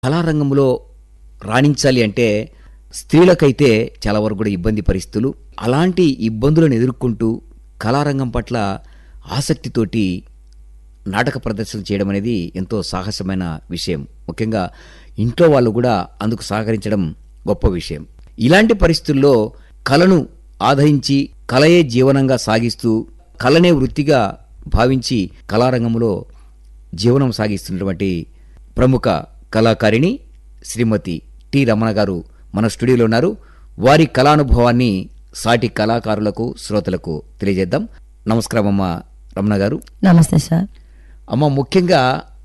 కళారంగంలో రాణించాలి అంటే స్త్రీలకైతే చాలా వరకు కూడా ఇబ్బంది పరిస్థితులు అలాంటి ఇబ్బందులను ఎదుర్కొంటూ కళారంగం పట్ల ఆసక్తితోటి నాటక ప్రదర్శన చేయడం అనేది ఎంతో సాహసమైన విషయం ముఖ్యంగా ఇంట్లో వాళ్ళు కూడా అందుకు సహకరించడం గొప్ప విషయం ఇలాంటి పరిస్థితుల్లో కళను ఆదరించి కళయే జీవనంగా సాగిస్తూ కళనే వృత్తిగా భావించి కళారంగంలో జీవనం సాగిస్తున్నటువంటి ప్రముఖ కళాకారిణి శ్రీమతి టి రమణ గారు మన స్టూడియోలో ఉన్నారు వారి కళానుభవాన్ని సాటి కళాకారులకు శ్రోతలకు తెలియజేద్దాం నమస్కారం అమ్మ రమణ గారు నమస్తే సార్ అమ్మ ముఖ్యంగా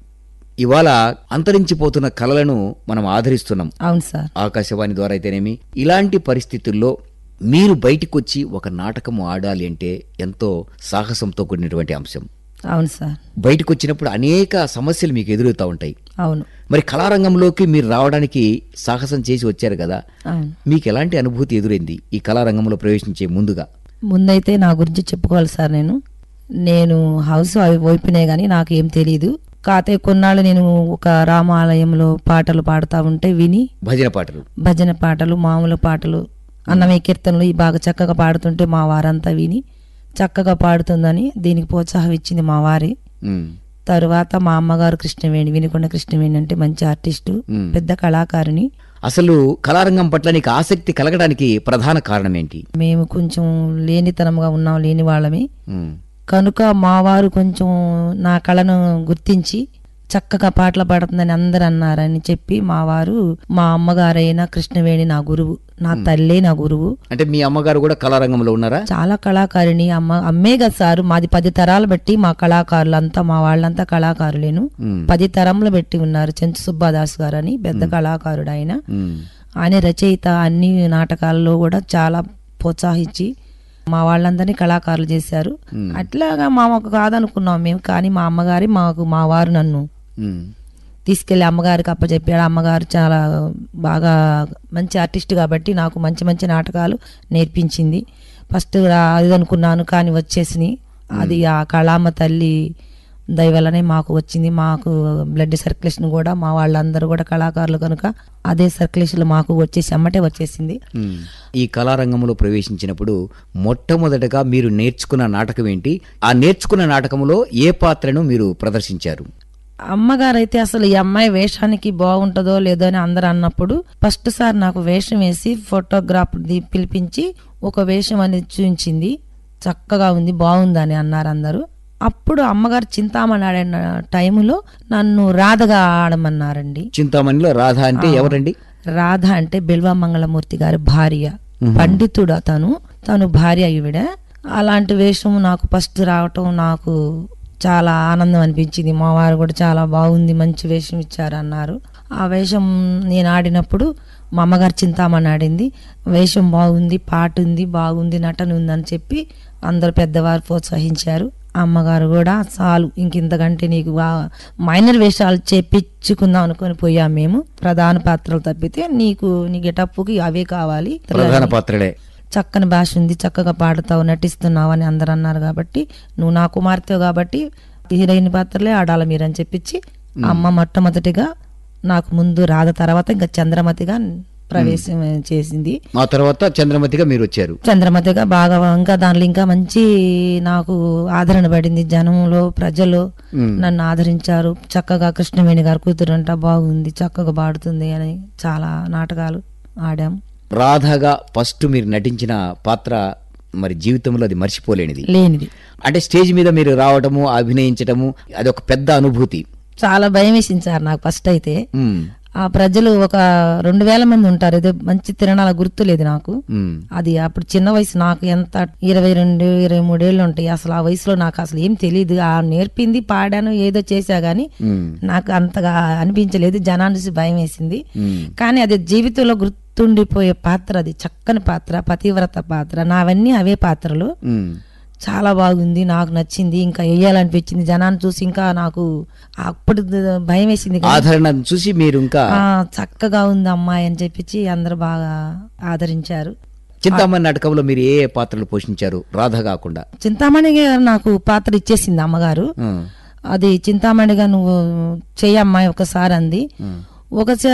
ఇవాళ అంతరించిపోతున్న కళలను మనం ఆదరిస్తున్నాం అవును సార్ ఆకాశవాణి ద్వారా అయితేనేమి ఇలాంటి పరిస్థితుల్లో మీరు బయటికి వచ్చి ఒక నాటకము ఆడాలి అంటే ఎంతో సాహసంతో కూడినటువంటి అంశం అవును సార్ బయటకు వచ్చినప్పుడు అనేక సమస్యలు మీకు ఎదురవుతూ ఉంటాయి అవును మరి కళారంగంలోకి మీరు రావడానికి సాహసం చేసి వచ్చారు కదా అవును మీకు ఎలాంటి అనుభూతి ఎదురైంది ఈ కళారంగంలో ప్రవేశించే ముందుగా ముందైతే నా గురించి చెప్పుకోవాలి సార్ నేను నేను హౌస్ వైపునే కానీ నాకు ఏం తెలియదు కాతే కొన్నాళ్ళు నేను ఒక రామాలయంలో పాటలు పాడుతూ ఉంటే విని భజన పాటలు భజన పాటలు మామూలు పాటలు అన్నమయ్య కీర్తనలు ఈ బాగా చక్కగా పాడుతుంటే మా వారంతా విని చక్కగా పాడుతుందని దీనికి ప్రోత్సాహం ఇచ్చింది మా వారి ఉమ్, తరువాత మా అమ్మగారు కృష్ణవేణి వినుకొండ కృష్ణవేణి అంటే మంచి ఆర్టిస్టు మ్. పెద్ద కళాకారిణి అసలు కళారంగం పట్ల నీకు ఆసక్తి కలగడానికి ప్రధాన కారణం ఏంటి మేము కొంచెం లేనితనంగా ఉన్నాం లేని వాళ్ళమే ఉమ్, కనుక మా వారు కొంచెం నా కళను గుర్తించి చక్కగా పాటలు పాడుతుందని అందరు అన్నారని చెప్పి మా వారు మా అమ్మగారైన కృష్ణవేణి నా గురువు నా తల్లే నా గురువు అంటే మీ అమ్మగారు కూడా కళారంగంలో ఉన్నారా చాలా కళాకారిణి అమ్మ అమ్మే కదా సారు మాది పది తరాలు బట్టి మా కళాకారులంతా మా వాళ్ళంతా కళాకారులేను ఉమ్, పది తరములు పెట్టి ఉన్నారు చెంచు సుబ్బాదాస్ గారు అని పెద్ద కళాకారుడు ఆయన ఉమ్, ఆయన రచయిత అన్ని నాటకాల్లో కూడా చాలా ప్రోత్సహించి మా వాళ్ళందరినీ కళాకారులు చేశారు Hmm. అట్లాగా మాకు కాదనుకున్నాం మేము కానీ మా అమ్మగారి మాకు మా వారు నన్ను ఉమ్, తీసుకెళ్లి అమ్మగారికి అప్పచెప్పాడు అమ్మగారు చాలా బాగా మంచి ఆర్టిస్ట్ కాబట్టి నాకు మంచి మంచి నాటకాలు నేర్పించింది ఫస్ట్ అది అనుకున్నాను కానీ వచ్చేసినాయి అది ఆ కళామ తల్లి దయ వల్లనే మాకు వచ్చింది మాకు బ్లడ్ సర్క్యులేషన్ కూడా మా వాళ్ళందరూ కూడా కళాకారులు కనుక అదే సర్క్యులేషన్ మాకు వచ్చేసి అమ్మటే వచ్చేసింది ఉమ్. ఈ కళారంగంలో ప్రవేశించినప్పుడు మొట్టమొదటగా మీరు నేర్చుకున్న నాటకం ఏంటి ఆ నేర్చుకున్న నాటకంలో ఏ పాత్రను మీరు ప్రదర్శించారు అమ్మగారు అయితే అసలు ఈ అమ్మాయి వేషానికి బాగుంటుందో లేదో అని అందరు అన్నప్పుడు ఫస్ట్ సార్ నాకు వేషం వేసి ఫోటోగ్రాఫ్ పిలిపించి ఒక వేషం అనేది చూపించింది చక్కగా ఉంది బాగుందని అన్నారు అందరూ అప్పుడు అమ్మగారు చింతామణి ఆడిన టైంలో నన్ను రాధగా ఆడమన్నారండి చింతామణిలో రాధ అంటే ఎవరండి రాధ అంటే బిల్వమంగళమూర్తి గారి భార్య పండితుడు అతను తను భార్య ఈవిడ అలాంటి వేషం నాకు ఫస్ట్ రావటం నాకు చాలా ఆనందం అనిపించింది మా వారు కూడా చాలా బాగుంది మంచి వేషం ఇచ్చారు అన్నారు ఆ వేషం నేను ఆడినప్పుడు మా అమ్మగారు చింతామణి ఆడింది వేషం బాగుంది పాట ఉంది బాగుంది నటన ఉందని చెప్పి అందరు పెద్దవారు ప్రోత్సహించారు అమ్మగారు కూడా చాలు ఇంకింతకంటే నీకు బా- మైనర్ వేషాలు చేపించుకుందాం అనుకొని పోయాం మేము ప్రధాన పాత్రలు తప్పితే నీకు నీ గెటప్పుకి అవే కావాలి ప్రధాన పాత్రలే చక్కని భాష ఉంది చక్కగా పాడుతావు నటిస్తున్నావు అని అందరు అన్నారు కాబట్టి నువ్వు నా కుమార్తె కాబట్టి హీరోయిన్ పాత్రలే ఆడాలి మీరు అని చెప్పించి అమ్మ మొట్టమొదటిగా నాకు ముందు రాధ తర్వాత ఇంకా చంద్రమతిగా ప్రవేశం చేసింది ఆ తర్వాత చంద్రమతిగా మీరు వచ్చారు చంద్రమతిగా బాగా ఇంకా దాంట్లో ఇంకా మంచి నాకు ఆదరణ పడింది జనంలో ప్రజలు ఉమ్. నన్ను ఆదరించారు చక్కగా కృష్ణవేణి గారు కూతురంట బాగుంది చక్కగా పాడుతుంది అని చాలా నాటకాలు ఆడాం రాధగా ఫస్ట్ మీరు నటించిన పాత్ర మరి జీవితంలో అది మర్చిపోలేనిది లేనిది అంటే స్టేజ్ మీద మీరు రావటము అభినయించటము అది ఒక పెద్ద అనుభూతి చాలా భయం వేసింది సార్ నాకు ఫస్ట్ అయితే ఉమ్, ఆ ప్రజలు ఒక రెండు వేల మంది ఉంటారు ఏదో మంచి తిరణాల గుర్తు లేదు నాకు ఉమ్, అది అప్పుడు చిన్న వయసు నాకు ఎంత ఇరవై రెండు ఇరవై మూడేళ్ళు ఉంటాయి అసలు ఆ వయసులో నాకు అసలు ఏం తెలియదు ఆ నేర్పింది పాడాను ఏదో చేశా గానీ ఉమ్, నాకు అంతగా అనిపించలేదు జనాన్ని చూసి భయం వేసింది ఉమ్. కానీ అది జీవితంలో గుర్తుండిపోయే పాత్ర అది చక్కని పాత్ర పతివ్రత పాత్ర నావన్నీ అవే పాత్రలు ఉమ్. చాలా బాగుంది నాకు నచ్చింది ఇంకా వేయాలనిపించింది జనాన్ని చూసి ఇంకా నాకు అప్పుడు భయం వేసింది కానీ, ఆదరణ చూసి మీరు ఇంకా ఆ, చక్కగా ఉంది అమ్మాయి అని చెప్పించి అందరు బాగా ఆదరించారు చింతామణి నాటకంలో మీరు ఏ ఏ పాత్రలు పోషించారు రాధ కాకుండా చింతామణి గారు నాకు పాత్ర ఇచ్చేసింది అమ్మగారు ఉమ్, అది చింతామణిగా నువ్వు చెయ్యమ్మాయి ఒకసారి అంది ఉమ్. ఒకసారి